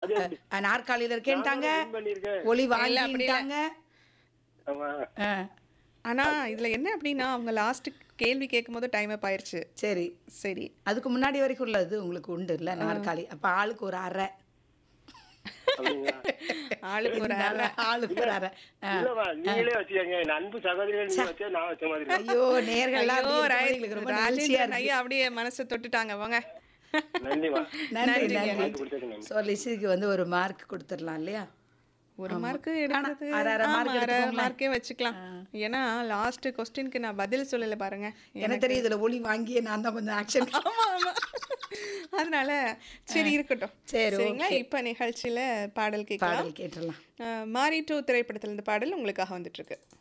அது எப்படி? அஹ், நாற்காலியில இருக்கேன்ட்டாங்க நான் win பண்ணியிருக்கேன். ஒளி இல்ல, அப்படி இல்ல. வாங்கிட்டாங்க ஆமா. அஹ், ஆனா இதுல என்ன அப்படின்னா அவங்க லாஸ்ட் கேள்வி கேட்கும் போது டைம் அப் ஆயிருச்சு சரி சரி அதுக்கு முன்னாடி வரைக்கும் உள்ளது உங்களுக்கு உண்டு இல்ல நாற்காலி அப்ப ஆளுக்கு ஒரு அறை அப்படிங்களா? ஆளுக்கு ஒரு அரை ஆளுக்கு ஒரு அறை அஹ். இல்லம்மா, நீங்களே வச்சுக்கங்க. என் அன்பு சகோதரிகள் நீங்க வச்சா நான் வச்ச மாதிரி தான். ஐயோ நேர்கள்லாம் ஐயோ, அப்படி right. இருக்கும்போது எங்களுக்கு ரொம்ப மகிழ்ச்சியா ராஜேந்திரன் இருக்கு ஐயா அப்படியே மனசை தொட்டுட்டாங்க வாங்க நன்றிம்மா. நன்றி நன்றிங்க. நன்றி வாய்ப்பு கொடுத்ததுக்கு நன்றி. ஸோ லிசிக்கு வந்து ஒரு மார்க் கொடுத்துடலாம் இல்லையா ஒரு மார்க் ஆனா, எடுத்தது அரை அரை mark எடுத்துக்கோங்களேன். மார்க்கே வச்சுக்கலாம் ஏன்னா லாஸ்ட் கொஸ்டினுக்கு நான் பதில் சொல்லல பாருங்க எனக்கு தெரியும் இதுல ஒளி வாங்கியே நான் தான் கொஞ்சம் ஆக்ஷன் ஆமா ஆமா அதனால சரி இருக்கட்டும் சரி, சரிங்களா இப்ப நிகழ்ச்சியில பாடல் கேட்கலாம் பாடல் கேட்டுடலாம் அஹ், மாரி டூ திரைப்படத்துல இந்த பாடல் உங்களுக்காக வந்துட்டு இருக்கு